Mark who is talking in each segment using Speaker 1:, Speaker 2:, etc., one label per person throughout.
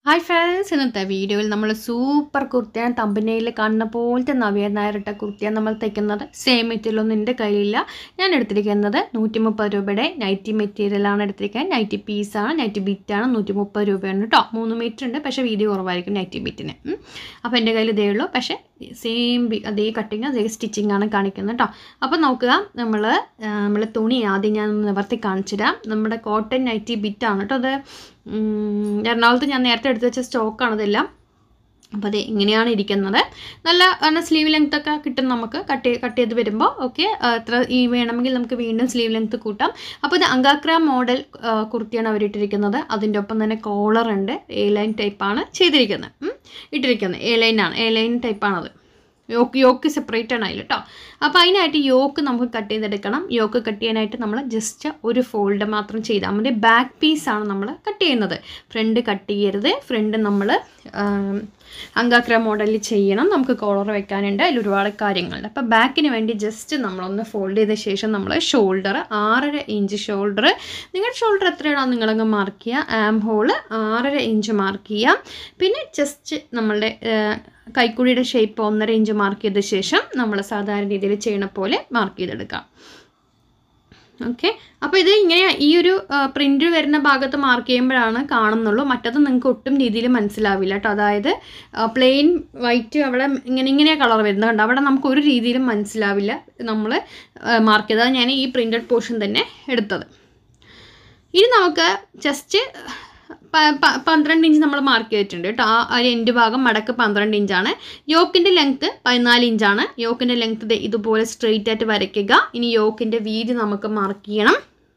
Speaker 1: Hi friends ഇന്നത്തെ വീഡിയോയിൽ നമ്മൾ സൂപ്പർ കുർത്തിയാണ് തമ്പനയിൽ കാണുന്ന പോലത്തെ നവ്യ നായരിട്ട കുർത്തിയാണ് നമ്മൾ തയ്ക്കുന്നത് സെയിം മെറ്റീരിയലൊന്നും എൻ്റെ കയ്യിലില്ല ഞാൻ എടുത്തിരിക്കുന്നത് നൂറ്റി മുപ്പത് രൂപയുടെ നൈറ്റി മെറ്റീരിയലാണ് എടുത്തിരിക്കുന്നത് നൈറ്റി പീസാണ് നൈറ്റി ബിറ്റാണ് നൂറ്റി മുപ്പത് രൂപയാണ് കേട്ടോ മൂന്ന് മീറ്റർ ഉണ്ട് പക്ഷേ വീഡിയോ കുറവായിരിക്കും നൈറ്റി ബിറ്റിന് അപ്പോൾ എൻ്റെ കയ്യിൽ ഇതേ ഉള്ളൂ പക്ഷേ സെയിം അതേ കട്ടിങ് അതേ സ്റ്റിച്ചിങ് ആണ് കാണിക്കുന്നത് കേട്ടോ അപ്പോൾ നോക്കുക നമ്മൾ നമ്മൾ തുണി ആദ്യം ഞാൻ ഒന്ന് നിവർത്തി കാണിച്ചുതരാം നമ്മുടെ കോട്ടൺ നൈറ്റി ബിറ്റാണ് കേട്ടോ അത് ഉം, എറണാകുളത്ത് ഞാൻ നേരത്തെ എടുത്ത് വെച്ച സ്റ്റോക്കാണ് ഇതെല്ലാം അപ്പോൾ അത് ഇങ്ങനെയാണ് ഇരിക്കുന്നത് നല്ല എന്നാൽ സ്ലീവ് ലെങ്ത് ഒക്കെ കിട്ടും നമുക്ക് കട്ട് കട്ട് ചെയ്ത് വരുമ്പോൾ ഓക്കെ എത്ര ഈ വേണമെങ്കിൽ നമുക്ക് വീണ്ടും സ്ലീവ് ലെങ്ത് കൂട്ടാം അപ്പോൾ ഇത് അങ്കാക്ര മോഡൽ കുർത്തിയാണ് അവർ ഇട്ടിരിക്കുന്നത് അതിൻ്റെ ഒപ്പം തന്നെ കോളർ ഉണ്ട് എ ലൈൻ ടൈപ്പാണ് ചെയ്തിരിക്കുന്നത് ഉം. ഇട്ടിരിക്കുന്നത് എ ലൈനാണ് എ ലൈൻ ടൈപ്പാണത് യോക്ക് യോക്ക് സെപ്പറേറ്റ് ആണ് അതിൽ കേട്ടോ അപ്പോൾ അതിനായിട്ട് യോക്ക് നമുക്ക് കട്ട് ചെയ്തെടുക്കണം യോക്ക് കട്ട് ചെയ്യാനായിട്ട് നമ്മൾ ജസ്റ്റ് ഒരു ഫോൾഡ് മാത്രം ചെയ്താൽ മതി ബാക്ക് പീസാണ് നമ്മൾ കട്ട് ചെയ്യുന്നത് ഫ്രണ്ട് കട്ട് ചെയ്യരുത് ഫ്രണ്ട് നമ്മൾ അങ്കാക്ര മോഡലിൽ ചെയ്യണം നമുക്ക് കോളർ വെക്കാനുണ്ട് അതിൽ ഒരുപാട് കാര്യങ്ങളുണ്ട് അപ്പോൾ ബാക്കിന് വേണ്ടി ജസ്റ്റ് നമ്മളൊന്ന് ഫോൾഡ് ചെയ്ത ശേഷം നമ്മൾ ഷോൾഡർ ആറര ഇഞ്ച് ഷോൾഡർ നിങ്ങളുടെ ഷോൾഡർ എത്രയാണോ നിങ്ങളങ്ങ് മാർക്ക് ചെയ്യുക ആം ഹോള് ആറര ഇഞ്ച് മാർക്ക് ചെയ്യുക പിന്നെ ജസ്റ്റ് നമ്മളുടെ കൈക്കുഴിയുടെ ഷേപ്പ് ഒന്നര ഇഞ്ച് മാർക്ക് ചെയ്ത ശേഷം നമ്മൾ സാധാരണ രീതിയിൽ ചെയ്യണ പോലെ മാർക്ക് ചെയ്തെടുക്കാം ഓക്കെ അപ്പോൾ ഇത് ഇങ്ങനെ ഈ ഒരു പ്രിൻ്റ് വരുന്ന ഭാഗത്ത് മാർക്ക് ചെയ്യുമ്പോഴാണ് കാണുന്നുള്ളൂ മറ്റത് നിങ്ങൾക്ക് ഒട്ടും രീതിയിൽ മനസ്സിലാവില്ല കേട്ടോ അതായത് പ്ലെയിൻ വൈറ്റ് അവിടെ ഇങ്ങനെ ഇങ്ങനെ കളർ വരുന്നത് കണ്ടോ അവിടെ നമുക്ക് ഒരു രീതിയിലും മനസ്സിലാവില്ല നമ്മൾ മാർക്ക് ചെയ്തത് ഞാൻ ഈ പ്രിൻറ്റഡ് പോർഷൻ തന്നെ എടുത്തത് ഇനി നമുക്ക് ജസ്റ്റ് പന്ത്രണ്ട് ഇഞ്ച് നമ്മൾ മാർക്ക് ചെയ്തിട്ടുണ്ട് കേട്ടോ ആ ഒരു എൻഡ് ഭാഗം മടക്ക് പന്ത്രണ്ട് ഇഞ്ചാണ് യോക്കിൻ്റെ ലെങ്ത്ത് പതിനാല് ഇഞ്ചാണ് യോക്കിൻ്റെ ലെങ്ത്ത് ഇതുപോലെ സ്ട്രെയിറ്റ് ആയിട്ട് വരയ്ക്കുക ഇനി യോക്കിൻ്റെ വീതി നമുക്ക് മാർക്ക് ചെയ്യണം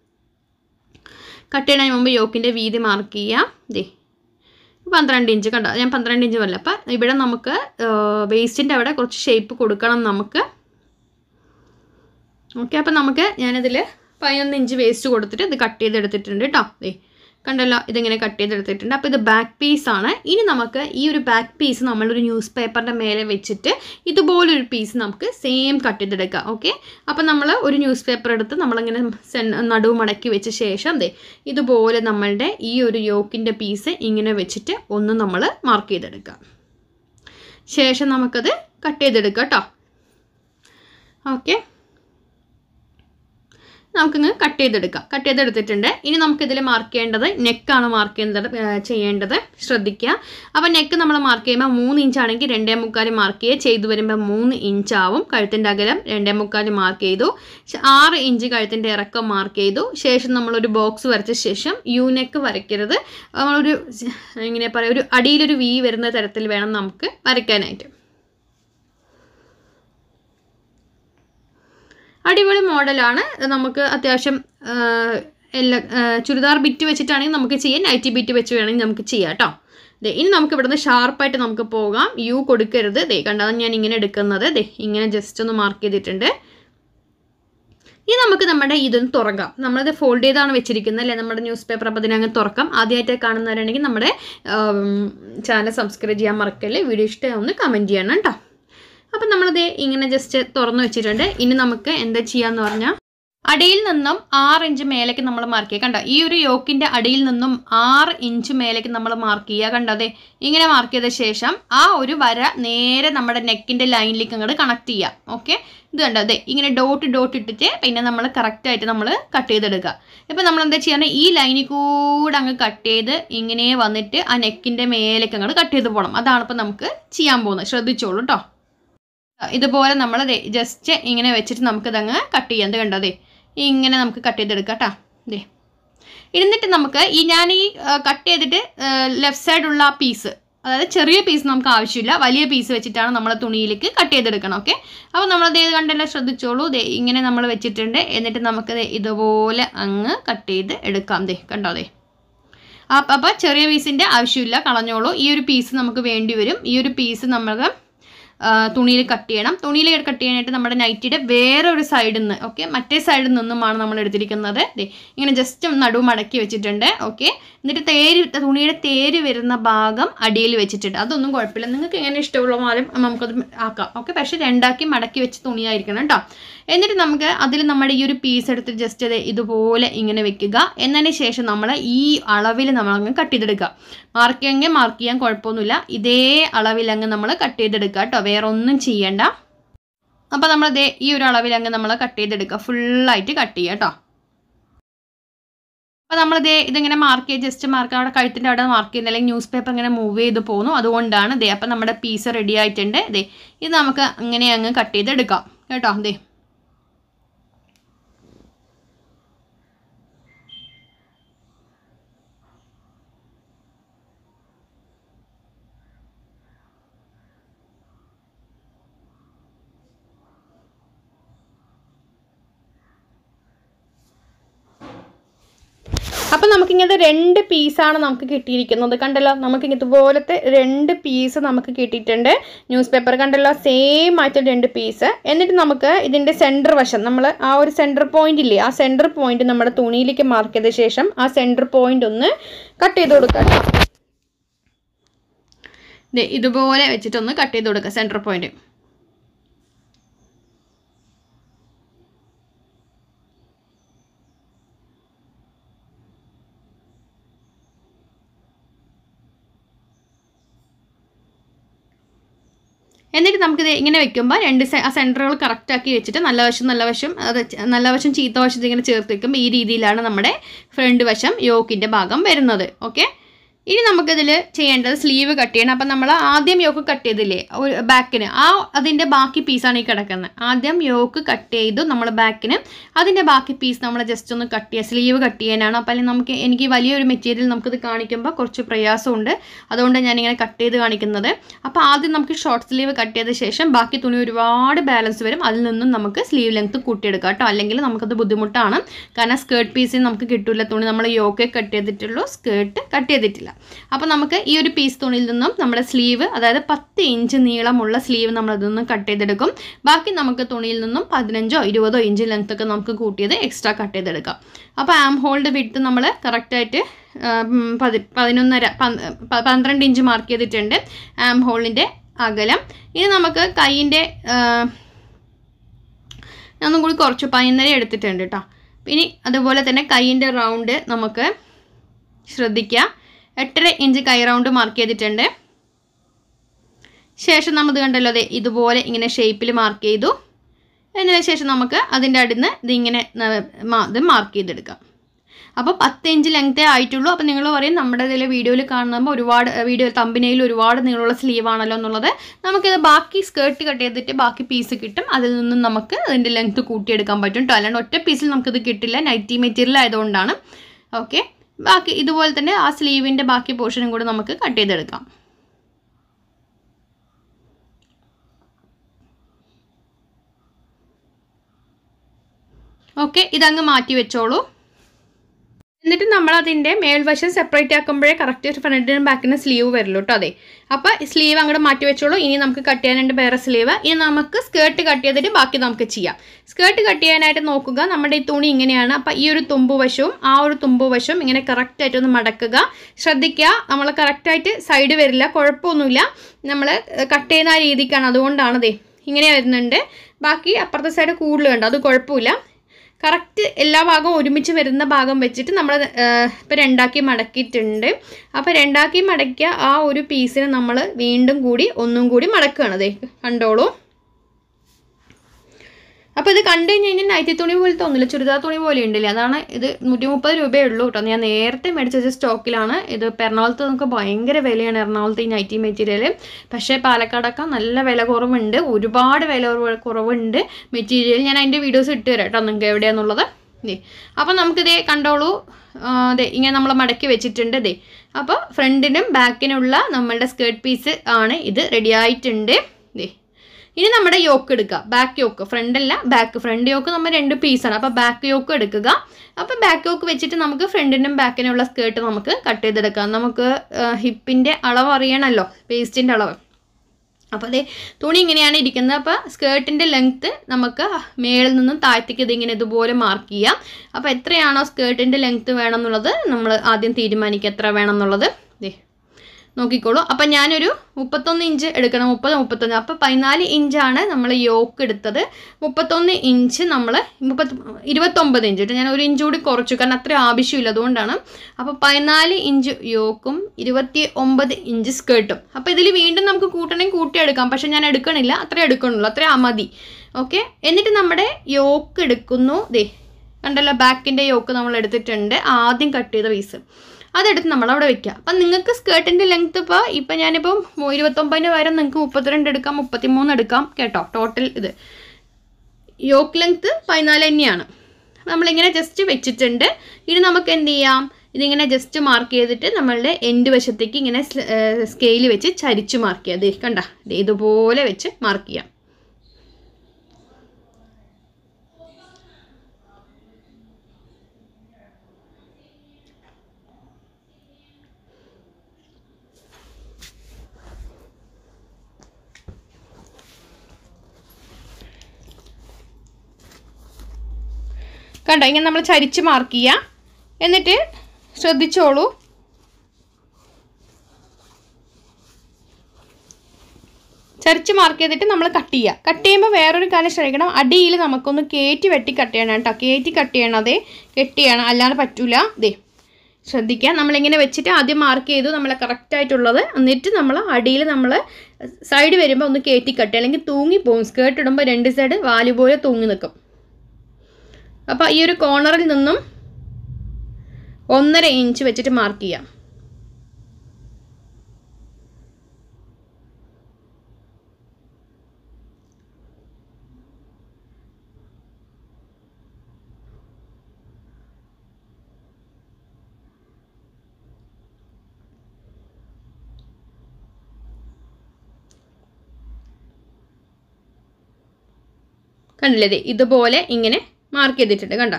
Speaker 1: കട്ട് ചെയ്യുന്നതിന് മുമ്പ് യോക്കിൻ്റെ വീതി മാർക്ക് ചെയ്യാം ദേ പന്ത്രണ്ട് ഇഞ്ച് കണ്ടോ ഞാൻ പന്ത്രണ്ട് ഇഞ്ച് വല്ല അപ്പം ഇവിടെ നമുക്ക് വേസ്റ്റിൻ്റെ അവിടെ കുറച്ച് ഷേപ്പ് കൊടുക്കണം നമുക്ക് ഓക്കെ അപ്പം നമുക്ക് ഞാനിതിൽ പതിനൊന്ന് ഇഞ്ച് വേസ്റ്റ് കൊടുത്തിട്ട് ഇത് കട്ട് ചെയ്തെടുത്തിട്ടുണ്ട് കേട്ടോ ദേ കണ്ടല്ലോ ഇതിങ്ങനെ കട്ട് ചെയ്തെടുത്തിട്ടുണ്ട് അപ്പോൾ ഇത് ബാക്ക് പീസാണ് ഇനി നമുക്ക് ഈ ഒരു ബാക്ക് പീസ് നമ്മളൊരു ന്യൂസ് പേപ്പറിൻ്റെ മേലെ വെച്ചിട്ട് ഇതുപോലൊരു പീസ് നമുക്ക് സെയിം കട്ട് ചെയ്തെടുക്കാം ഓക്കെ അപ്പോൾ നമ്മൾ ഒരു ന്യൂസ് പേപ്പർ എടുത്ത് നമ്മളിങ്ങനെ സെൻ നടുവ് മടക്കി വെച്ച ശേഷം ദേ ഇതുപോലെ നമ്മളുടെ ഈ ഒരു യോക്കിൻ്റെ പീസ് ഇങ്ങനെ വെച്ചിട്ട് ഒന്ന് നമ്മൾ മാർക്ക് ചെയ്തെടുക്കാം ശേഷം നമുക്കത് കട്ട് ചെയ്തെടുക്കാം കേട്ടോ ഓക്കെ നമുക്കിങ്ങ് കട്ട് ചെയ്തെടുക്കാം കട്ട് ചെയ്തെടുത്തിട്ടുണ്ട് ഇനി നമുക്കിതിൽ മാർക്ക് ചെയ്യേണ്ടത് നെക്കാണ് മാർക്ക് ചെയ്യേണ്ടത് ചെയ്യേണ്ടത് ശ്രദ്ധിക്കുക അപ്പോൾ നെക്ക് നമ്മൾ മാർക്ക് ചെയ്യുമ്പോൾ മൂന്ന് ഇഞ്ചാണെങ്കിൽ രണ്ടേ മുക്കാൽ മാർക്ക് ചെയ്യുക ചെയ്തു വരുമ്പോൾ മൂന്ന് ഇഞ്ചാവും കഴുത്തിൻ്റെ അകലം രണ്ടേ മുക്കാൽ മാർക്ക് ചെയ്തു ആറ് ഇഞ്ച് കഴുത്തിൻ്റെ ഇറക്കം മാർക്ക് ചെയ്തു ശേഷം നമ്മളൊരു ബോക്സ് വരച്ച ശേഷം യു നെക്ക് വരയ്ക്കരുത് നമ്മളൊരു എങ്ങനെ പറയുക ഒരു അടിയിലൊരു വി വരുന്ന തരത്തിൽ വേണം നമുക്ക് വരയ്ക്കാനായിട്ട് അടിപൊളി മോഡലാണ് നമുക്ക് അത്യാവശ്യം എല്ലാ ചുരിദാർ ബിറ്റ് വെച്ചിട്ടാണെങ്കിൽ നമുക്ക് ചെയ്യാം നൈറ്റി ബിറ്റ് വെച്ച് വേണമെങ്കിൽ നമുക്ക് ചെയ്യാം കേട്ടോ ദേ ഇനി നമുക്ക് ഇവിടുന്ന് ഷാർപ്പായിട്ട് നമുക്ക് പോകാം യു കൊടുക്കരുത് ദേ കണ്ടതാണ് ഞാൻ ഇങ്ങനെ എടുക്കുന്നത് ദേ ഇങ്ങനെ ജസ്റ്റ് ഒന്ന് മാർക്ക് ചെയ്തിട്ടുണ്ട് ഇനി നമുക്ക് നമ്മുടെ ഇതൊന്ന് തുറക്കാം നമ്മളിത് ഫോൾഡ് ചെയ്താണ് വെച്ചിരിക്കുന്നത് അല്ലേ നമ്മുടെ ന്യൂസ് പേപ്പർ അപ്പോൾ അതിനങ്ങ് തുറക്കാം ആദ്യമായിട്ട് കാണുന്നവരാണെങ്കിൽ നമ്മുടെ ചാനൽ സബ്സ്ക്രൈബ് ചെയ്യാൻ മറക്കല്ലേ വീഡിയോ ഇഷ്ടമായി ഒന്ന് കമൻറ്റ് ചെയ്യണം കേട്ടോ അപ്പം നമ്മളത് ഇങ്ങനെ ജസ്റ്റ് തുറന്നു വെച്ചിട്ടുണ്ട് ഇനി നമുക്ക് എന്താ ചെയ്യാന്ന് പറഞ്ഞാൽ അടിയിൽ നിന്നും ആറ് ഇഞ്ച് മേലേക്ക് നമ്മൾ മാർക്ക് ചെയ്യുക കണ്ടോ ഈ ഒരു യോക്കിൻ്റെ അടിയിൽ നിന്നും ആറ് ഇഞ്ച് മേലേക്ക് നമ്മൾ മാർക്ക് ചെയ്യുക കണ്ടോ അതെ ഇങ്ങനെ മാർക്ക് ചെയ്ത ശേഷം ആ ഒരു വര നേരെ നമ്മുടെ നെക്കിൻ്റെ ലൈനിലേക്ക് അങ്ങോട്ട് കണക്ട് ചെയ്യാം ഓക്കെ ഇത് കണ്ടോ അതെ ഇങ്ങനെ ഡോട്ട് ഡോട്ട് ഇട്ടിട്ട് പിന്നെ നമ്മൾ കറക്റ്റായിട്ട് നമ്മൾ കട്ട് ചെയ്തെടുക്കുക ഇപ്പം നമ്മൾ എന്താ ചെയ്യാൻ ഈ ലൈനിൽ കൂടെ അങ്ങ് കട്ട് ചെയ്ത് ഇങ്ങനെ വന്നിട്ട് ആ നെക്കിൻ്റെ മേലേക്ക് അങ്ങോട്ട് കട്ട് ചെയ്ത് പോകണം അതാണ് ഇപ്പം നമുക്ക് ചെയ്യാൻ പോകുന്നത് ശ്രദ്ധിച്ചോളൂ കേട്ടോ ഇതുപോലെ നമ്മൾ ജസ്റ്റ് ഇങ്ങനെ വെച്ചിട്ട് നമുക്കിതങ്ങ് കട്ട് ചെയ്യാം ഇത് കണ്ടോ അതെ ഇങ്ങനെ നമുക്ക് കട്ട് ചെയ്തെടുക്കാം കേട്ടോ ദേ ഇരുന്നിട്ട് നമുക്ക് ഈ ഞാൻ ഈ കട്ട് ചെയ്തിട്ട് ലെഫ്റ്റ് സൈഡുള്ള ആ പീസ് അതായത് ചെറിയ പീസ് നമുക്ക് ആവശ്യമില്ല വലിയ പീസ് വെച്ചിട്ടാണ് നമ്മൾ തുണിയിലേക്ക് കട്ട് ചെയ്തെടുക്കണം ഓക്കെ അപ്പോൾ നമ്മളത് ഏത് കണ്ടല്ലോ ശ്രദ്ധിച്ചോളൂ ദേ ഇങ്ങനെ നമ്മൾ വെച്ചിട്ടുണ്ട് എന്നിട്ട് നമുക്ക് ഇതുപോലെ അങ്ങ് കട്ട് ചെയ്ത് എടുക്കാം ദേ കണ്ടോ ദേ അപ്പോൾ ചെറിയ പീസിൻ്റെ ആവശ്യമില്ല കളഞ്ഞോളൂ ഈ ഒരു പീസ് നമുക്ക് വേണ്ടി വരും ഈ ഒരു പീസ് നമുക്ക് തുണിയിൽ കട്ട് ചെയ്യണം തുണിയിൽ കട്ട് ചെയ്യാനായിട്ട് നമ്മുടെ നൈറ്റിയുടെ വേറെ ഒരു സൈഡിൽ നിന്ന് ഓക്കെ മറ്റേ സൈഡിൽ നിന്നുമാണ് നമ്മൾ എടുത്തിരിക്കുന്നത് ദേ ഇങ്ങനെ ജസ്റ്റ് നടുവ് മടക്കി വെച്ചിട്ടുണ്ട് ഓക്കെ എന്നിട്ട് തേര് തുണിയുടെ തേര് വരുന്ന ഭാഗം അടിയിൽ വെച്ചിട്ടുണ്ട് അതൊന്നും കുഴപ്പമില്ല നിങ്ങൾക്ക് എങ്ങനെ ഇഷ്ടമുള്ള മാതിരി നമുക്കത് ആക്കാം ഓക്കെ പക്ഷേ രണ്ടാക്കി മടക്കി വെച്ച് തുണിയായിരിക്കണം കേട്ടോ എന്നിട്ട് നമുക്ക് അതിൽ നമ്മുടെ ഈ ഒരു പീസ് എടുത്ത് ജസ്റ്റ് അത് ഇതുപോലെ ഇങ്ങനെ വെക്കുക എന്നതിന് ശേഷം നമ്മൾ ഈ അളവിൽ നമ്മൾ അങ്ങ് കട്ട് ചെയ്തെടുക്കുക മാർക്ക് ചെയ്യുമെങ്കിൽ മാർക്ക് ചെയ്യാൻ കുഴപ്പമൊന്നുമില്ല ഇതേ അളവിൽ അങ്ങ് നമ്മൾ കട്ട് ചെയ്തെടുക്കുക കേട്ടോ വേറെ ഒന്നും ചെയ്യണ്ട അപ്പോൾ നമ്മൾ ദേ ഈ ഒരു അളവിൽ അങ്ങ് നമ്മൾ കട്ട് ചെയ്തെടുക്കുക ഫുള്ളായിട്ട് കട്ട് ചെയ്യുക കേട്ടോ അപ്പോൾ നമ്മൾ ദേ ഇതിങ്ങനെ മാർക്ക് ചെയ്ത് ജസ്റ്റ് മാർക്ക് അവിടെ കഴുത്തിൻ്റെ അവിടെ മാർക്ക് ചെയ്യുന്ന അല്ലെങ്കിൽ ന്യൂസ് പേപ്പർ ഇങ്ങനെ മൂവ് ചെയ്ത് പോകുന്നു അതുകൊണ്ടാണ് ദേ അപ്പം നമ്മുടെ പീസ് റെഡി ആയിട്ടുണ്ട് ദേ ഇത് നമുക്ക് അങ്ങനെ അങ്ങ് കട്ട് ചെയ്തെടുക്കാം കേട്ടോ ദേ അപ്പം നമുക്കിങ്ങനത്തെ രണ്ട് പീസാണ് നമുക്ക് കിട്ടിയിരിക്കുന്നത് കണ്ടല്ലോ നമുക്ക് ഇതുപോലത്തെ രണ്ട് പീസ് നമുക്ക് കിട്ടിയിട്ടുണ്ട് ന്യൂസ് പേപ്പർ കണ്ടല്ലോ സെയിം ആയിട്ട് രണ്ട് പീസ് എന്നിട്ട് നമുക്ക് ഇതിൻ്റെ സെൻറ്റർ വശം നമ്മൾ ആ ഒരു സെൻറ്റർ പോയിന്റ് ഇല്ലേ ആ സെൻറ്റർ പോയിന്റ് നമ്മുടെ തുണിയിലേക്ക് മാർക്ക് ചെയ്ത ശേഷം ആ സെൻറ്റർ പോയിന്റ് ഒന്ന് കട്ട് ചെയ്ത് കൊടുക്കുക ദേ ഇതുപോലെ വെച്ചിട്ടൊന്ന് കട്ട് ചെയ്ത് കൊടുക്കുക സെൻറ്റർ പോയിന്റ് എന്നിട്ട് നമുക്കിത് ഇങ്ങനെ വെക്കുമ്പോൾ രണ്ട് സെ- ആ സെൻറ്ററുകൾ കറക്റ്റാക്കി വെച്ചിട്ട് നല്ല വശം നല്ല വശം അത് ച- നല്ല വശം ചീത്ത വശത്ത് ഇങ്ങനെ ചേർത്ത് വെക്കുമ്പോൾ ഈ രീതിയിലാണ് നമ്മുടെ ഫ്രണ്ട് വശം യോക്കിൻ്റെ ഭാഗം വരുന്നത് ഓക്കെ ഇനി നമുക്കിതിൽ ചെയ്യേണ്ടത് സ്ലീവ് കട്ട് ചെയ്യണം അപ്പം നമ്മൾ ആദ്യം യോക്ക് കട്ട് ചെയ്തില്ലേ ഒരു ബാക്കിന് ആ അതിൻ്റെ ബാക്കി പീസാണ് ഈ കിടക്കുന്നത് ആദ്യം യോക്ക് കട്ട് ചെയ്തു നമ്മൾ ബാക്കിന് അതിൻ്റെ ബാക്കി പീസ് നമ്മൾ ജസ്റ്റ് ഒന്ന് കട്ട് ചെയ്യുക സ്ലീവ് കട്ട് ചെയ്യാനാണ് അപ്പം അല്ലെങ്കിൽ നമുക്ക് എനിക്ക് വലിയൊരു മെറ്റീരിയൽ നമുക്കിത് കാണിക്കുമ്പോൾ കുറച്ച് പ്രയാസമുണ്ട് അതുകൊണ്ട് ഞാനിങ്ങനെ കട്ട് ചെയ്ത് കാണിക്കുന്നത് അപ്പോൾ ആദ്യം നമുക്ക് ഷോർട്ട് സ്ലീവ് കട്ട് ചെയ്ത ശേഷം ബാക്കി തുണി ഒരുപാട് ബാലൻസ് വരും അതിൽ നിന്നും നമുക്ക് സ്ലീവ് ലെങ്ത് കൂട്ടിയെടുക്കാം കേട്ടോ അല്ലെങ്കിൽ നമുക്കത് ബുദ്ധിമുട്ടാണ് കാരണം സ്കേർട്ട് പീസിൽ നമുക്ക് കിട്ടില്ല തുണി നമ്മൾ യോക്കെ കട്ട് ചെയ്തിട്ടുള്ളൂ സ്കേർട്ട് കട്ട് ചെയ്തിട്ടില്ല അപ്പോൾ നമുക്ക് ഈ ഒരു പീസ് തുണിയിൽ നിന്നും നമ്മുടെ സ്ലീവ് അതായത് പത്ത് ഇഞ്ച് നീളമുള്ള സ്ലീവ് നമ്മൾ ഇതിൽ നിന്ന് കട്ട് ചെയ്തെടുക്കും ബാക്കി നമുക്ക് തുണിയിൽ നിന്നും പതിനഞ്ചോ ഇരുപതോ ഇഞ്ച് ലെങ്ത് ഒക്കെ നമുക്ക് കൂട്ടിയത് എക്സ്ട്രാ കട്ട് ചെയ്തെടുക്കാം അപ്പോൾ ആം ഹോൾഡ് വിട്ട് നമ്മൾ കറക്റ്റായിട്ട് പതി പതിനൊന്നര പന്ത് പ- പന്ത്രണ്ട് ഇഞ്ച് മാർക്ക് ചെയ്തിട്ടുണ്ട് ആം ഹോളിൻ്റെ അകലം ഇനി നമുക്ക് കൈയിൻ്റെ ഒന്നും കൂടി കുറച്ച് പതിനൊന്നര എടുത്തിട്ടുണ്ട് കേട്ടോ ഇനി അതുപോലെ തന്നെ കൈയിൻ്റെ റൗണ്ട് നമുക്ക് ശ്രദ്ധിക്കുക എട്ടര ഇഞ്ച് കൈ റൗണ്ട് മാർക്ക് ചെയ്തിട്ടുണ്ട് ശേഷം നമ്മൾ ഇത് കണ്ടല്ലോ അതെ ഇതുപോലെ ഇങ്ങനെ ഷേപ്പിൽ മാർക്ക് ചെയ്തു അതിന് ശേഷം നമുക്ക് അതിൻ്റെ അടുന്ന് ഇതിങ്ങനെ ന- മാ- ഇത് മാർക്ക് ചെയ്തെടുക്കാം അപ്പോൾ പത്ത് ഇഞ്ച് ലെങ്തേ ആയിട്ടുള്ളൂ അപ്പോൾ നിങ്ങൾ പറയും നമ്മുടെ ഇതിലെ വീഡിയോയിൽ കാണുമ്പോൾ ഒരുപാട് വീഡിയോ തമ്പിനയിൽ ഒരുപാട് നീളമുള്ള സ്ലീവ് ആണല്ലോ എന്നുള്ളത് നമുക്കിത് ബാക്കി സ്കേർട്ട് കട്ട് ചെയ്തിട്ട് ബാക്കി പീസ് കിട്ടും അതിൽ നിന്നും നമുക്ക് അതിൻ്റെ ലെങ്ത് കൂട്ടിയെടുക്കാൻ പറ്റും കേട്ടോ അല്ലാണ്ട് ഒറ്റ പീസിൽ നമുക്കിത് കിട്ടില്ല നൈറ്റി മെറ്റീരിയൽ ആയതുകൊണ്ടാണ് ഓക്കെ ബാക്കി ഇതുപോലെ തന്നെ ആ സ്ലീവിൻ്റെ ബാക്കി പോർഷനും കൂടി നമുക്ക് കട്ട് ചെയ്തെടുക്കാം ഓക്കെ ഇതങ്ങ് മാറ്റി വെച്ചോളൂ എന്നിട്ട് നമ്മൾ അതിൻ്റെ മേൽവശം സെപ്പറേറ്റ് ആക്കുമ്പോഴേ കറക്റ്റ് ഫ്രണ്ടിനും ബാക്കിനും സ്ലീവ് വരുള്ളൂ കേട്ടോ അതെ അപ്പോൾ സ്ലീവ് അങ്ങോട്ട് മാറ്റി വെച്ചോളൂ ഇനി നമുക്ക് കട്ട് ചെയ്യാനുണ്ട് വേറെ സ്ലീവ് ഇനി നമുക്ക് സ്കേർട്ട് കട്ട് ചെയ്തിട്ട് ബാക്കി നമുക്ക് ചെയ്യാം സ്കേർട്ട് കട്ട് ചെയ്യാനായിട്ട് നോക്കുക നമ്മുടെ ഈ തുണി ഇങ്ങനെയാണ് അപ്പോൾ ഈ ഒരു തുമ്പ് വശവും ആ ഒരു തുമ്പ് വശവും ഇങ്ങനെ കറക്റ്റായിട്ട് ഒന്ന് മടക്കുക ശ്രദ്ധിക്കുക നമ്മൾ കറക്റ്റായിട്ട് സൈഡ് വരില്ല കുഴപ്പമൊന്നുമില്ല നമ്മൾ കട്ട് ചെയ്യുന്ന ആ രീതിക്കാണ് അതുകൊണ്ടാണ് ദേ ഇങ്ങനെ വരുന്നുണ്ട് ബാക്കി അപ്പുറത്തെ സൈഡ് കൂടുതൽ കണ്ടോ അത് കുഴപ്പമില്ല കറക്റ്റ് എല്ലാ ഭാഗവും ഒരുമിച്ച് വരുന്ന ഭാഗം വെച്ചിട്ട് നമ്മൾ ഇപ്പോൾ രണ്ടാക്കി മടക്കിയിട്ടുണ്ട് അപ്പോൾ രണ്ടാക്കി മടക്കിയ ആ ഒരു പീസിനെ നമ്മൾ വീണ്ടും കൂടി ഒന്നും കൂടി മടക്കുകയാണ് അതെ കണ്ടോളൂ അപ്പോൾ ഇത് കണ്ടു കഴിഞ്ഞ് കഴിഞ്ഞാൽ നൈറ്റി തുണി പോലെ തോന്നില്ല ചുരിദാർ തുണി പോലെ ഉണ്ടല്ലേ അതാണ് ഇത് നൂറ്റി മുപ്പത് രൂപയേ ഉള്ളൂ കേട്ടോ ഞാൻ നേരത്തെ മേടിച്ച വെച്ച സ്റ്റോക്കിലാണ് ഇത് ഇപ്പോൾ എറണാകുളത്ത് നമുക്ക് ഭയങ്കര വിലയാണ് എറണാകുളത്ത് ഈ നൈറ്റി മെറ്റീരിയൽ പക്ഷേ പാലക്കാടൊക്കെ നല്ല വില കുറവുണ്ട് ഒരുപാട് വില കുറവ് കുറവുണ്ട് മെറ്റീരിയൽ ഞാൻ അതിൻ്റെ വീഡിയോസ് ഇട്ട് തരാം കേട്ടോ നിങ്ങൾക്ക് എവിടെയാണെന്നുള്ളത് ദേ അപ്പോൾ നമുക്കിതേ കണ്ടോളൂ ആ, ദേ ഇങ്ങനെ നമ്മൾ മടക്കി വെച്ചിട്ടുണ്ട് ദേ അപ്പോൾ ഫ്രണ്ടിനും ബാക്കിനുള്ള നമ്മളുടെ സ്കേർട്ട് പീസ് ആണ് ഇത് റെഡി ആയിട്ടുണ്ട് ദേ ഇനി നമ്മുടെ യോക്ക് എടുക്കുക ബാക്ക് യോക്ക് ഫ്രണ്ട് അല്ല ബാക്ക് ഫ്രണ്ട് യോക്ക് നമ്മൾ രണ്ട് പീസാണ് അപ്പോൾ ബാക്ക് യോക്ക് എടുക്കുക അപ്പോൾ ബാക്ക് യോക്ക് വെച്ചിട്ട് നമുക്ക് ഫ്രണ്ടിനും ബാക്കിനുള്ള സ്കേർട്ട് നമുക്ക് കട്ട് ചെയ്തെടുക്കാം നമുക്ക് ഹിപ്പിൻ്റെ അളവ് അറിയണമല്ലോ വേസ്റ്റിൻ്റെ അളവ് അപ്പോൾ അതേ തുണി ഇങ്ങനെയാണ് ഇരിക്കുന്നത് അപ്പോൾ സ്കേർട്ടിൻ്റെ ലെങ്ത്ത് നമുക്ക് മേളിൽ നിന്നും താഴത്തേക്ക് ഇതിങ്ങനെ ഇതുപോലെ മാർക്ക് ചെയ്യാം അപ്പോൾ എത്രയാണോ സ്കേർട്ടിൻ്റെ ലെങ്ത്ത് വേണം എന്നുള്ളത് നമ്മൾ ആദ്യം തീരുമാനിക്കുക എത്ര വേണം എന്നുള്ളത് ദേ നോക്കിക്കോളൂ അപ്പം ഞാനൊരു മുപ്പത്തൊന്ന് ഇഞ്ച് എടുക്കണം മുപ്പത് മുപ്പത്തൊന്ന് അപ്പോൾ പതിനാല് ഇഞ്ചാണ് നമ്മൾ യോക്ക് എടുത്തത് മുപ്പത്തൊന്ന് ഇഞ്ച് നമ്മൾ മുപ്പത്തി ഇരുപത്തൊമ്പത് ഇഞ്ച് കേട്ടോ ഞാൻ ഒരു ഇഞ്ച് കൂടി കുറച്ചു കാരണം അത്ര ആവശ്യമില്ല അതുകൊണ്ടാണ് അപ്പോൾ പതിനാല് ഇഞ്ച് യോക്കും ഇരുപത്തി ഒമ്പത് ഇഞ്ച് സ്കേർട്ടും അപ്പോൾ ഇതിൽ വീണ്ടും നമുക്ക് കൂട്ടണമെങ്കിൽ കൂട്ടിയെടുക്കാം പക്ഷെ ഞാൻ എടുക്കണില്ല അത്ര എടുക്കണുള്ളൂ അത്ര മതി ഓക്കെ എന്നിട്ട് നമ്മുടെ യോക്ക് എടുക്കുന്നു ദേ കണ്ടല്ലോ ബാക്കിൻ്റെ യോക്ക് നമ്മൾ എടുത്തിട്ടുണ്ട് ആദ്യം കട്ട് ചെയ്ത പീസ് അതെടുത്ത് നമ്മൾ അവിടെ വെക്കുക അപ്പം നിങ്ങൾക്ക് സ്കേർട്ടിൻ്റെ ലെങ്ത് ഇപ്പോൾ ഇപ്പം ഞാനിപ്പം ഇരുപത്തൊമ്പതിന് പകരം നിങ്ങൾക്ക് മുപ്പത്തിരണ്ട് എടുക്കാം മുപ്പത്തിമൂന്ന് എടുക്കാം കേട്ടോ ടോട്ടൽ ഇത് യോക്ക് ലെങ്ത് പതിനാല് തന്നെയാണ് നമ്മളിങ്ങനെ ജസ്റ്റ് വെച്ചിട്ടുണ്ട് ഇനി നമുക്ക് എന്ത് ചെയ്യാം ഇതിങ്ങനെ ജസ്റ്റ് മാർക്ക് ചെയ്തിട്ട് നമ്മളുടെ എൻഡ് വശത്തേക്ക് ഇങ്ങനെ സ്കെയിൽ വെച്ച് ചരിച്ച് മാർക്ക് ചെയ്യുക ദേ കണ്ട ദേ ഇതുപോലെ വെച്ച് മാർക്ക് ചെയ്യാം കണ്ടോ ഇങ്ങനെ നമ്മൾ ചരിച്ച് മാർക്ക് ചെയ്യുക എന്നിട്ട് ശ്രദ്ധിച്ചോളൂ ചരിച്ച് മാർക്ക് ചെയ്തിട്ട് നമ്മൾ കട്ട് ചെയ്യുക കട്ട് ചെയ്യുമ്പോൾ വേറൊരു കാര്യം ശ്രമിക്കണം അടിയിൽ നമുക്കൊന്ന് കയറ്റി വെട്ടി കട്ട് ചെയ്യണം കേട്ടോ കയറ്റി കട്ട് ചെയ്യണം അതേ കെട്ടി ചെയ്യണം അല്ലാതെ പറ്റൂല ദേ ശ്രദ്ധിക്കുക നമ്മളിങ്ങനെ വെച്ചിട്ട് ആദ്യം മാർക്ക് ചെയ്തു നമ്മളെ കറക്റ്റായിട്ടുള്ളത് എന്നിട്ട് നമ്മൾ അടിയിൽ നമ്മൾ സൈഡ് വരുമ്പോൾ ഒന്ന് കയറ്റി കട്ട് അല്ലെങ്കിൽ തൂങ്ങിപ്പോവും സ്കേർട്ട് ഇടുമ്പോൾ രണ്ട് സൈഡ് വാല് പോലെ തൂങ്ങി നിൽക്കും അപ്പോൾ ഈ ഒരു കോർണറിൽ നിന്നും ഒന്നര ഇഞ്ച് വെച്ചിട്ട് മാർക്ക് ചെയ്യാം കണ്ടില്ലേ ദേ ഇതുപോലെ ഇങ്ങനെ മാർക്ക് ചെയ്തിട്ടുണ്ട് കണ്ടോ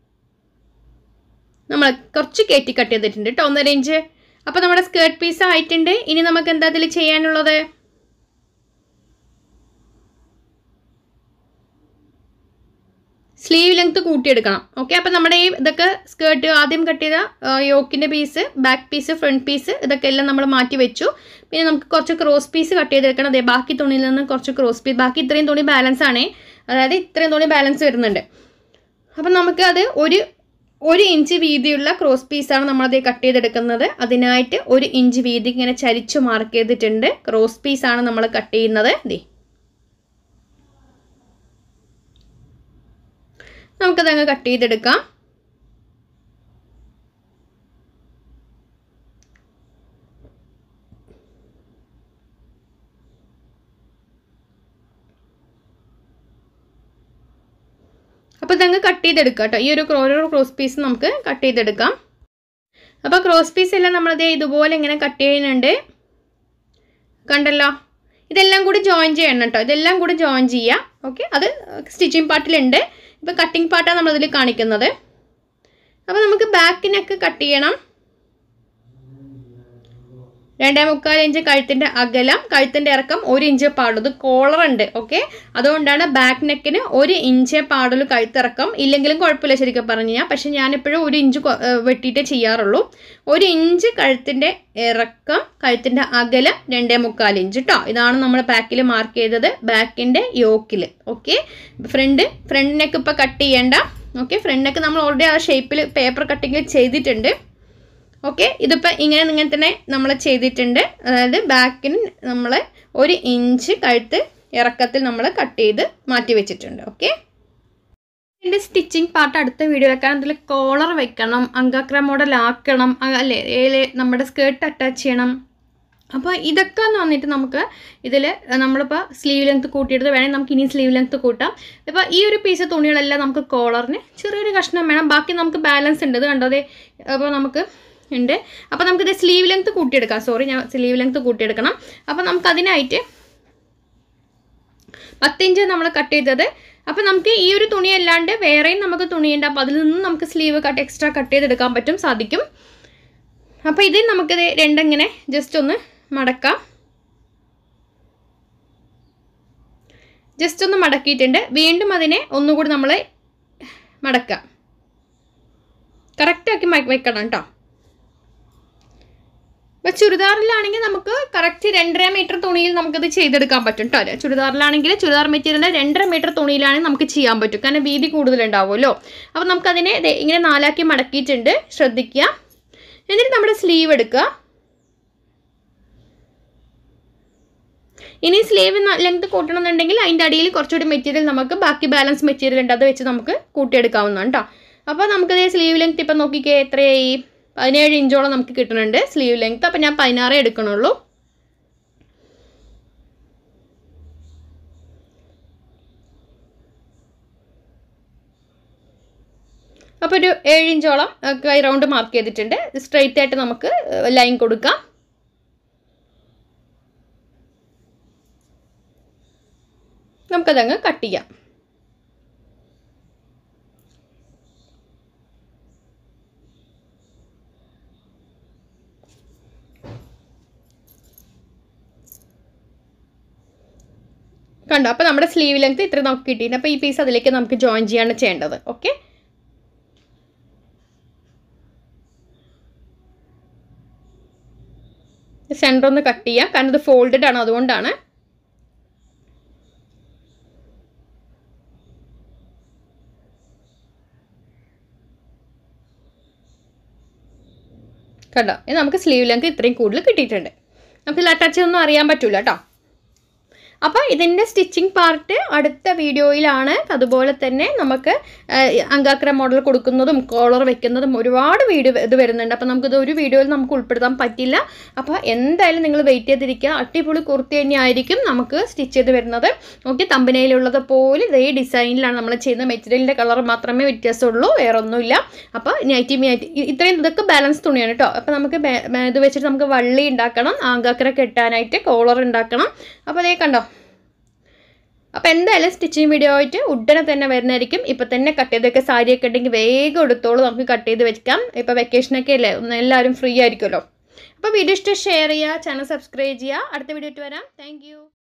Speaker 1: നമ്മൾ കുറച്ച് കയറ്റി കട്ട് ചെയ്തിട്ടുണ്ട് കേട്ടോ ഒന്നര ഇഞ്ച് അപ്പോൾ നമ്മുടെ സ്കേർട്ട് പീസ് ആയിട്ടുണ്ട് ഇനി നമുക്ക് എന്താ അതിൽ ചെയ്യാനുള്ളത് സ്ലീവ് ലെങ്ത് കൂട്ടിയെടുക്കണം ഓക്കെ അപ്പോൾ നമ്മുടെ ഈ ഇതൊക്കെ സ്കേർട്ട് ആദ്യം കട്ട് ചെയ്ത യോക്കിൻ്റെ piece back piece front piece ഇതൊക്കെ എല്ലാം നമ്മൾ മാറ്റി വെച്ചു പിന്നെ നമുക്ക് കുറച്ച് ക്രോസ് പീസ് കട്ട് ചെയ്തെടുക്കണം അതെ ബാക്കി തുണിയിൽ നിന്ന് കുറച്ച് ക്രോസ് പീസ് ബാക്കി ഇത്രയും തുണി ബാലൻസ് ആണേ അതായത് ഇത്രയും തുണി ബാലൻസ് വരുന്നുണ്ട് അപ്പം നമുക്ക് അത് ഒരു ഒരു ഇഞ്ച് വീതിയുള്ള ക്രോസ് പീസാണ് നമ്മളത് കട്ട് ചെയ്തെടുക്കുന്നത് അതിനായിട്ട് ഒരു ഇഞ്ച് വീതി ഇങ്ങനെ ചരിച്ചു മാർക്ക് ചെയ്തിട്ടുണ്ട് ക്രോസ് പീസാണ് നമ്മൾ കട്ട് ചെയ്യുന്നത് ദേ നമുക്കതങ്ങ് കട്ട് ചെയ്തെടുക്കാം അപ്പോൾ ഇതങ്ങ് കട്ട് ചെയ്തെടുക്കാം കേട്ടോ ഈ ഒരു ഓരോ ക്രോസ് പീസ് നമുക്ക് കട്ട് ചെയ്തെടുക്കാം അപ്പോൾ ക്രോസ് പീസ് എല്ലാം നമ്മളത് ഇതുപോലെ ഇങ്ങനെ കട്ട് ചെയ്യുന്നുണ്ട് കണ്ടല്ലോ ഇതെല്ലാം കൂടി ജോയിൻ ചെയ്യണം കേട്ടോ ഇതെല്ലാം കൂടി ജോയിൻ ചെയ്യാം ഓക്കെ അത് സ്റ്റിച്ചിങ് പാർട്ടിലുണ്ട് ഇപ്പോൾ കട്ടിങ് പാർട്ടാണ് നമ്മളതിൽ കാണിക്കുന്നത് അപ്പോൾ നമുക്ക് ബാക്കിനൊക്കെ കട്ട് ചെയ്യണം രണ്ടേ മുക്കാൽ ഇഞ്ച് കഴുത്തിൻ്റെ അകലം കഴുത്തിൻ്റെ ഇറക്കം ഒരു ഇഞ്ച് പാടും ഇത് കോളർ ഉണ്ട് ഓക്കെ അതുകൊണ്ടാണ് ബാക്ക് നെക്കിന് ഒരു ഇഞ്ചേ പാടുള്ളൂ കഴുത്തിറക്കം ഇല്ലെങ്കിലും കുഴപ്പമില്ല ശരിക്കും പറഞ്ഞു കഴിഞ്ഞാൽ പക്ഷേ ഞാനിപ്പോഴും ഒരു ഇഞ്ച് കൊ- ഏഹ് വെട്ടിയിട്ടേ ചെയ്യാറുള്ളൂ ഒരു ഇഞ്ച് കഴുത്തിൻ്റെ ഇറക്കം കഴുത്തിൻ്റെ അകലം രണ്ടേ മുക്കാൽ ഇഞ്ച് കേട്ടോ ഇതാണ് നമ്മൾ ബാക്കിൽ മാർക്ക് ചെയ്തത് ബാക്കിൻ്റെ യോക്കിൽ ഓക്കെ ഫ്രണ്ട് ഫ്രണ്ട് നെക്ക് ഇപ്പോൾ കട്ട് ചെയ്യേണ്ട ഓക്കെ ഫ്രണ്ട് നെക്ക് നമ്മൾ ഓൾറെഡി ആ ഷേപ്പിൽ പേപ്പർ കട്ടിങ്ങിൽ ചെയ്തിട്ടുണ്ട് ഓക്കെ ഇതിപ്പോൾ ഇങ്ങനെ ഇങ്ങനെ തന്നെ നമ്മൾ ചെയ്തിട്ടുണ്ട് അതായത് ബാക്കിന് നമ്മൾ ഒരു ഇഞ്ച് കഴുത്ത് ഇറക്കത്തിൽ നമ്മൾ കട്ട് ചെയ്ത് മാറ്റി വെച്ചിട്ടുണ്ട് ഓക്കെ എൻ്റെ സ്റ്റിച്ചിങ് പാർട്ട് അടുത്ത വീഡിയോ വെക്കാൻ അതിൽ കോളർ വെക്കണം അങ്കാക്ര മോഡൽ ആക്കണം അ- അല്ലേ ഏല് നമ്മുടെ സ്കേർട്ട് അറ്റാച്ച് ചെയ്യണം അപ്പോൾ ഇതൊക്കെ എന്ന് വന്നിട്ട് നമുക്ക് ഇതിൽ നമ്മളിപ്പോൾ സ്ലീവ് ലെങ്ത് കൂട്ടിയെടുത്ത് വേണമെങ്കിൽ നമുക്ക് ഇനി സ്ലീവ് ലെങ്ത് കൂട്ടാം ഇപ്പോൾ ഈ ഒരു പീസ് തുണികളെല്ലാം നമുക്ക് കോളറിന് ചെറിയൊരു കഷ്ണം വേണം ബാക്കി നമുക്ക് ബാലൻസ് ഉണ്ട് ഇത് കണ്ടോ അതെ അപ്പോൾ നമുക്ക് ഉണ്ട് അപ്പോൾ നമുക്കിത് സ്ലീവ് ലെങ്ത് കൂട്ടിയെടുക്കാം സോറി ഞാൻ സ്ലീവ് ലെങ്ത് കൂട്ടിയെടുക്കണം അപ്പോൾ നമുക്ക് അതിനായിട്ട് പത്തിഞ്ച് നമ്മൾ കട്ട് ചെയ്തത് അപ്പോൾ നമുക്ക് ഈ ഒരു തുണി അല്ലാണ്ട് വേറെയും നമുക്ക് തുണിയുണ്ട് അപ്പോൾ അതിൽ നിന്നും നമുക്ക് സ്ലീവ് കട്ട് എക്സ്ട്രാ കട്ട് ചെയ്തെടുക്കാൻ പറ്റും സാധിക്കും അപ്പോൾ ഇത് നമുക്കിത് രണ്ടിങ്ങനെ ജസ്റ്റ് ഒന്ന് മടക്കാം ജസ്റ്റ് ഒന്ന് മടക്കിയിട്ടുണ്ട് വീണ്ടും അതിനെ ഒന്നുകൂടി നമ്മൾ മടക്കുക കറക്റ്റാക്കി വെക്കണം കേട്ടോ അപ്പോൾ ചുരിദാറിലാണെങ്കിൽ നമുക്ക് കറക്റ്റ് രണ്ടര മീറ്റർ തുണിയിൽ നമുക്കത് ചെയ്തെടുക്കാൻ പറ്റും കേട്ടോ ചുരിദാറിലാണെങ്കിൽ ചുരിദാർ മെറ്റീരിയലിൻ്റെ രണ്ടര മീറ്റർ തുണിയിലാണെങ്കിൽ നമുക്ക് ചെയ്യാൻ പറ്റും കാരണം വീതി കൂടുതലുണ്ടാവുമല്ലോ അപ്പോൾ നമുക്കതിനെ ദേ ഇങ്ങനെ നാലാക്കി മടക്കിയിട്ടുണ്ട് ശ്രദ്ധിക്കുക എന്നിട്ട് നമ്മുടെ സ്ലീവ് എടുക്കുക ഇനി സ്ലീവ് ലെങ്ത് കൂട്ടണമെന്നുണ്ടെങ്കിൽ അതിൻ്റെ അടിയിൽ കുറച്ചുകൂടി മെറ്റീരിയൽ നമുക്ക് ബാക്കി ബാലൻസ് മെറ്റീരിയൽ ഉണ്ട് അത് വെച്ച് നമുക്ക് കൂട്ടിയെടുക്കാവുന്നതാണ് കേട്ടോ അപ്പോൾ നമുക്കത് സ്ലീവ് ലെങ്ത് ഇപ്പം നോക്കിക്കേ എത്രയായി പതിനേഴ് ഇഞ്ചോളം നമുക്ക് കിട്ടുന്നുണ്ട് സ്ലീവ് ലെങ്ത് അപ്പം ഞാൻ പതിനാറേ എടുക്കണുള്ളൂ അപ്പോൾ ഒരു ഏഴ് ഇഞ്ചോളം കൈ റൗണ്ട് മാർക്ക് ചെയ്തിട്ടുണ്ട് സ്ട്രെയിറ്റ് ആയിട്ട് നമുക്ക് ലൈൻ കൊടുക്കാം നമുക്കതങ്ങ് കട്ട് ചെയ്യാം കണ്ടോ അപ്പോൾ നമ്മുടെ സ്ലീവ് ലെങ്ത് ഇത്ര നമുക്ക് കിട്ടിയിട്ടുണ്ട് അപ്പോൾ ഈ പീസ് അതിലേക്ക് നമുക്ക് ജോയിൻ ചെയ്യാണ് ചെയ്യേണ്ടത് ഓക്കെ സെൻറ്റർ ഒന്ന് കട്ട് ചെയ്യാം കാരണം ഇത് ഫോൾഡഡ് ആണ് അതുകൊണ്ടാണ് കണ്ടോ ഇത് നമുക്ക് സ്ലീവ് ലെങ്ത് ഇത്രയും കൂടുതൽ കിട്ടിയിട്ടുണ്ട് നമുക്ക് ഇതിൽ അറ്റാച്ച് ഒന്നും അറിയാൻ പറ്റില്ല കേട്ടോ അപ്പോൾ ഇതിൻ്റെ സ്റ്റിച്ചിങ് പാർട്ട് അടുത്ത വീഡിയോയിലാണ് അതുപോലെ തന്നെ നമുക്ക് അങ്കാക്ര മോഡൽ കൊടുക്കുന്നതും കോളർ വെക്കുന്നതും ഒരുപാട് വീഡിയോ ഇത് വരുന്നുണ്ട് അപ്പോൾ നമുക്കിത് ഒരു വീഡിയോയിൽ നമുക്ക് ഉൾപ്പെടുത്താൻ പറ്റില്ല അപ്പോൾ എന്തായാലും നിങ്ങൾ വെയിറ്റ് ചെയ്തിരിക്കുക അടിപൊളി കുർത്തി തന്നെയായിരിക്കും നമുക്ക് സ്റ്റിച്ച് ചെയ്ത് വരുന്നത് ഓക്കെ തമ്പനയിലുള്ളത് പോലെ ഇതേ ഡിസൈനിലാണ് നമ്മൾ ചെയ്യുന്ന മെറ്റീരിയലിൻ്റെ കളർ മാത്രമേ വ്യത്യാസമുള്ളൂ വേറെ ഒന്നുമില്ല അപ്പോൾ നൈറ്റി നൈറ്റി ഇത്രയും ഇതൊക്കെ ബാലൻസ് തുണിയാണ് കേട്ടോ അപ്പോൾ നമുക്ക് ഇത് വെച്ചിട്ട് നമുക്ക് വള്ളി ഉണ്ടാക്കണം ആങ്കാക്കര കെട്ടാനായിട്ട് കോളർ ഉണ്ടാക്കണം അപ്പോൾ അതേ കണ്ടോ അപ്പോൾ എന്തായാലും സ്റ്റിച്ചിങ് വീഡിയോ ആയിട്ട് ഉടനെ തന്നെ വരുന്നതായിരിക്കും ഇപ്പോൾ തന്നെ കട്ട് ചെയ്തൊക്കെ സാരിയൊക്കെ ഉണ്ടെങ്കിൽ വേഗം എടുത്തോളൂ നമുക്ക് കട്ട് ചെയ്ത് വെക്കാം ഇപ്പോൾ വെക്കേഷനൊക്കെ അല്ലേ ഒന്ന് എല്ലാവരും ഫ്രീ ആയിരിക്കുമല്ലോ അപ്പോൾ വീഡിയോ ഇഷ്ടം ഷെയർ ചെയ്യുക ചാനൽ സബ്സ്ക്രൈബ് ചെയ്യുക അടുത്ത വീഡിയോ ആയിട്ട് വരാം താങ്ക്